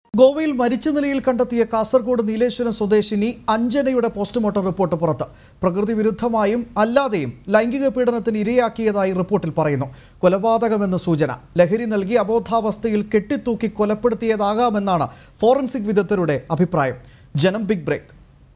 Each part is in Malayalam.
ഗോവയിൽ മരിച്ച നിലയിൽ കണ്ടെത്തിയ കാസർഗോഡ് നീലേശ്വരം സ്വദേശിനി അഞ്ജനയുടെ പോസ്റ്റ്മോർട്ടം റിപ്പോർട്ട് പുറത്ത് പ്രകൃതി വിരുദ്ധമായും അല്ലാതെയും ലൈംഗിക പീഡനത്തിന് ഇരയാക്കിയതായി റിപ്പോർട്ടിൽ പറയുന്നു കൊലപാതകമെന്ന് സൂചന ലഹരി നൽകി അബോധാവസ്ഥയിൽ കെട്ടിത്തൂക്കി കൊലപ്പെടുത്തിയതാകാമെന്നാണ് ഫോറൻസിക് വിദഗ്ധരുടെ അഭിപ്രായം ജനം ബിഗ് ബ്രേക്ക്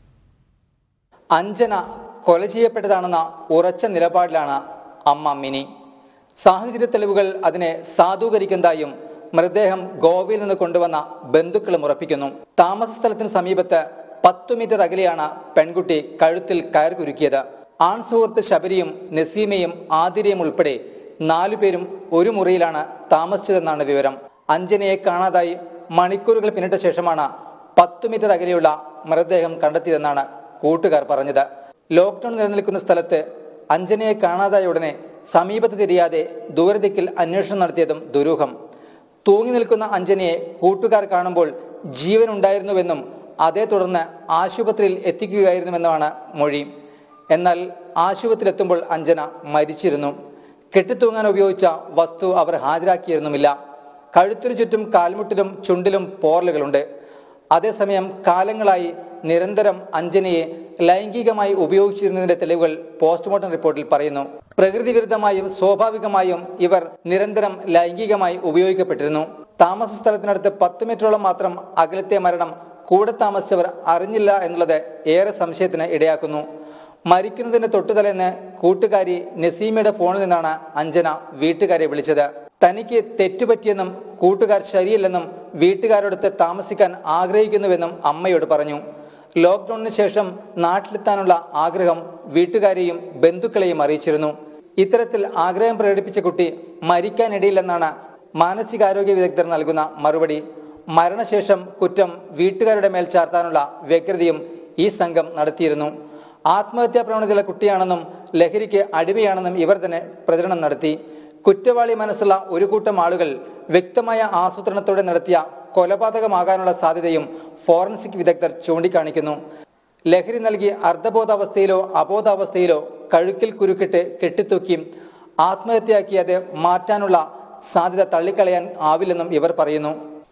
അഞ്ജന കൊല ചെയ്യപ്പെട്ടതാണെന്ന ഉറച്ച നിലപാടിലാണ് അമ്മ മിനി സാഹചര്യ തെളിവുകൾ അതിനെ സാധൂകരിക്കുന്നതായും മൃതദേഹം ഗോവയിൽ നിന്ന് കൊണ്ടുവന്ന ബന്ധുക്കളും ഉറപ്പിക്കുന്നു താമസ സ്ഥലത്തിന് സമീപത്ത് പത്തു മീറ്റർ അകലെയാണ് പെൺകുട്ടി കഴുത്തിൽ കയർ കുരുക്കിയത് ആൺ സുഹൃത്ത് ശബരിയും നസീമയും ആതിരയും ഉൾപ്പെടെ നാലുപേരും ഒരു മുറിയിലാണ് താമസിച്ചതെന്നാണ് വിവരം അഞ്ജനയെ കാണാതായി മണിക്കൂറുകൾ പിന്നിട്ട ശേഷമാണ് പത്തു മീറ്റർ അകലെയുള്ള മൃതദേഹം കണ്ടെത്തിയതെന്നാണ് കൂട്ടുകാർ പറഞ്ഞത് ലോക്ക്ഡൌൺ നിലനിൽക്കുന്ന സ്ഥലത്ത് അഞ്ജനയെ കാണാതായ ഉടനെ സമീപത്ത് തിരിയാതെ ദൂരദിക്കിൽ അന്വേഷണം നടത്തിയതും ദുരൂഹം തൂങ്ങി നിൽക്കുന്ന അഞ്ജനയെ കൂട്ടുകാർ കാണുമ്പോൾ ജീവൻ ഉണ്ടായിരുന്നുവെന്നും അതേ തുടർന്ന് ആശുപത്രിയിൽ എത്തിക്കുകയായിരുന്നുവെന്നുമാണ് മൊഴി എന്നാൽ ആശുപത്രിയിലെത്തുമ്പോൾ അഞ്ജന മരിച്ചിരുന്നു കെട്ടിത്തൂങ്ങാൻ ഉപയോഗിച്ച വസ്തു അവർ ഹാജരാക്കിയിരുന്നുമില്ല കഴുത്തിനു ചുറ്റും കാൽമുട്ടിലും ചുണ്ടിലും പോറലുകളുണ്ട് അതേസമയം കാലങ്ങളായി നിരന്തരം അഞ്ജനയെ ലൈംഗികമായി ഉപയോഗിച്ചിരുന്നതിന്റെ തെളിവുകൾ പോസ്റ്റ്മോർട്ടം റിപ്പോർട്ടിൽ പറയുന്നു പ്രകൃതി വിരുദ്ധമായും സ്വാഭാവികമായും ഇവർ നിരന്തരം ലൈംഗികമായി ഉപയോഗിക്കപ്പെട്ടിരുന്നു താമസ സ്ഥലത്തിനടുത്ത് പത്ത് മീറ്ററോളം മാത്രം അകലത്തെ മരണം കൂടെ താമസിച്ചവർ അറിഞ്ഞില്ല എന്നുള്ളത് ഏറെ സംശയത്തിന് ഇടയാക്കുന്നു മരിക്കുന്നതിന് തൊട്ടുതലേന്ന് കൂട്ടുകാരി നസീമയുടെ ഫോണിൽ നിന്നാണ് അഞ്ജന വീട്ടുകാരെ വിളിച്ചത് തനിക്ക് തെറ്റുപറ്റിയെന്നും കൂട്ടുകാർ ശരിയല്ലെന്നും വീട്ടുകാരോടൊത്ത് താമസിക്കാൻ ആഗ്രഹിക്കുന്നുവെന്നും അമ്മയോട് പറഞ്ഞു ലോക്ക്ഡൌണിന് ശേഷം നാട്ടിലെത്താനുള്ള ആഗ്രഹം വീട്ടുകാരെയും ബന്ധുക്കളെയും അറിയിച്ചിരുന്നു ഇത്തരത്തിൽ ആഗ്രഹം പ്രകടിപ്പിച്ച കുട്ടി മരിക്കാനിടയില്ലെന്നാണ് മാനസികാരോഗ്യ വിദഗ്ധർ നൽകുന്ന മറുപടി മരണശേഷം കുറ്റം വീട്ടുകാരുടെ മേൽ ചാർത്താനുള്ള വ്യഗ്രതയും ഈ സംഘം നടത്തിയിരുന്നു ആത്മഹത്യാ പ്രവണതയുള്ള കുട്ടിയാണെന്നും ലഹരിക്ക് അടിമയാണെന്നും ഇവർ തന്നെ പ്രചരണം നടത്തി കുറ്റവാളി മനസ്സുള്ള ഒരു കൂട്ടം ആളുകൾ വ്യക്തമായ ആസൂത്രണത്തോടെ നടത്തിയ കൊലപാതകമാകാനുള്ള സാധ്യതയും ഫോറൻസിക് വിദഗ്ധർ ചൂണ്ടിക്കാണിക്കുന്നു ലഹരി നൽകി അർദ്ധബോധാവസ്ഥയിലോ അബോധാവസ്ഥയിലോ കഴുക്കിൽ കുരുക്കിട്ട് കെട്ടിത്തൂക്കി ആത്മഹത്യയാക്കിയത് മാറ്റാനുള്ള സാധ്യത തള്ളിക്കളയാൻ ആവില്ലെന്നും ഇവർ പറയുന്നു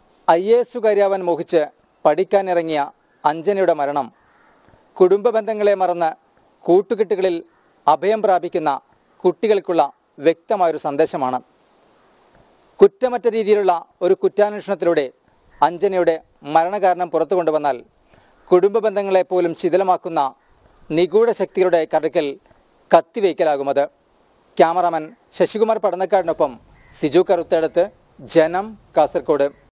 ഐ എ എസുകാരിയാവാൻ മോഹിച്ച് പഠിക്കാനിറങ്ങിയ അഞ്ജനയുടെ മരണം കുടുംബ ബന്ധങ്ങളെ മറന്ന് കൂട്ടുകെട്ടുകളിൽ അഭയം പ്രാപിക്കുന്ന കുട്ടികൾക്കുള്ള വ്യക്തമായൊരു സന്ദേശമാണ് കുറ്റമറ്റ രീതിയിലുള്ള ഒരു കുറ്റാന്വേഷണത്തിലൂടെ അഞ്ജനയുടെ മരണകാരണം പുറത്തു കൊണ്ടുവന്നാൽ കുടുംബ ബന്ധങ്ങളെ പോലും ശിഥിലമാക്കുന്ന നിഗൂഢ ശക്തികളുടെ കടക്കൽ കത്തിവയ്ക്കലാകുമത് ക്യാമറാമാൻ ശശികുമാർ പടന്നക്കാടിനൊപ്പം സിജു കറുത്തേടത്ത് ജനം കാസർഗോഡ്